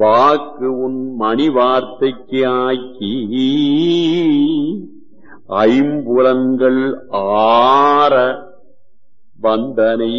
வாக்கு உன் மணி வார்த்தைக்கு ஆக்கி ஐம்புலன்கள் ஆற வந்தனை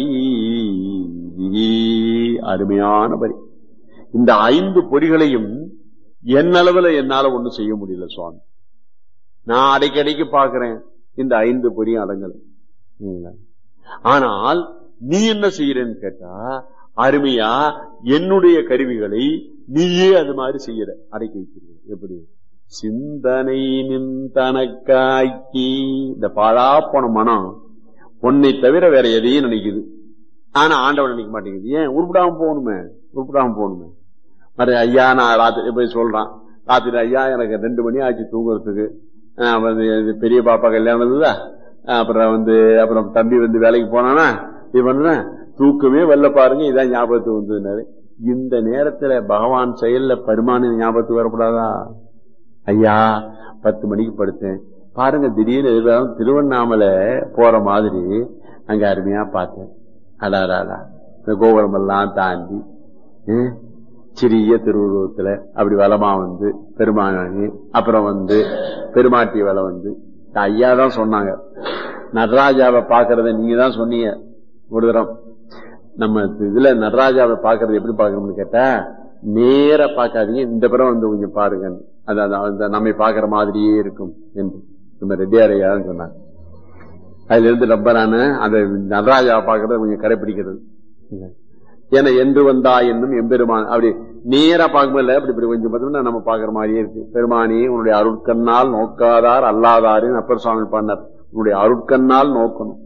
அருமையான பரி இந்த ஐந்து பொறிகளையும் என்னளவுல என்னால ஒண்ணும் செய்ய முடியல சுவாமி நான் அடைக்கடிக்கு பாக்குறேன் இந்த ஐந்து பொறியும் அடங்கல ஆனால் நீ என்ன செய்யறன்னு கேட்டா அருமையா என்னுடைய கருவிகளை நீயே அது மாதிரி செய்யற அடக்கி வைக்கிறீங்க எப்படி சிந்தனை நின் தனக்காக்கி இந்த பாழா போன மனம் உன்னை தவிர வேற எதையும் நினைக்குது ஆனா ஆண்டவன் நினைக்க மாட்டேங்குது ஏன் உருப்பிடாம போகணுமே உருப்பிடாம போகணுமே மற்ற ஐயா நான் ராத்திரி போய் சொல்றான் ராத்திரி ஐயா எனக்கு ரெண்டு மணி ஆச்சு தூங்குறதுக்கு ஆஹ் வந்து இது பெரிய பாப்பா கல்யாணம் இருந்ததா அப்புறம் வந்து அப்புறம் தம்பி வந்து வேலைக்கு போனானா இது பண்ணுறேன் தூக்கமே வெல்ல பாருங்க இதான் ஞாபகத்துக்கு வந்ததுனாரு இந்த நேரத்துல பகவான் செயல்ல பருமான ஞாபகத்துக்கு வரக்கூடாதா ஐயா பத்து மணிக்கு படுத்தேன் பாருங்க திடீர்னு எதிர்பார்த்து திருவண்ணாமலை போற மாதிரி அங்க அருமையா பார்த்தேன் அடாடாடா இந்த கோபுரம் எல்லாம் தாண்டி ஹம், சிறிய திருவுருவத்துல அப்படி வலமா வந்து பெருமானி அப்புறம் வந்து பெருமாட்டி வலை வந்து இந்த ஐயா தான் சொன்னாங்க நடராஜாவை பாக்குறத நீங்க தான் சொன்னீங்க ஒரு தரம் நம்ம இதுல நடராஜாவை பாக்குறது எப்படி பாக்கணும்னு கேட்டா நேர பார்க்காதீங்க இந்த புறம் வந்து கொஞ்சம் பாருங்க அது அது- அந்த நம்மை பாக்குற மாதிரியே இருக்கும் என்று நம்ம ரெட்டியாரையான்னு சொன்னாங்க அதுல இருந்து ரொம்ப நானு அந்த நடராஜாவை பாக்குறத கொஞ்சம் கடைபிடிக்கிறது ஏன்னா என்று வந்தா என்னும் எம்பெருமான் அப்படி நேரா பார்க்கும்போது அப்படி இப்படி கொஞ்சம் பார்த்தோம்னா நம்ம பாக்குற மாதிரியே இருக்கு பெருமானி உன்னுடைய அருட்கண்ணால் நோக்காதார் அல்லாதாருன்னு அப்பர் சுவாமி பண்ணார் உன்னுடைய அருட்கண்ணால் நோக்கணும்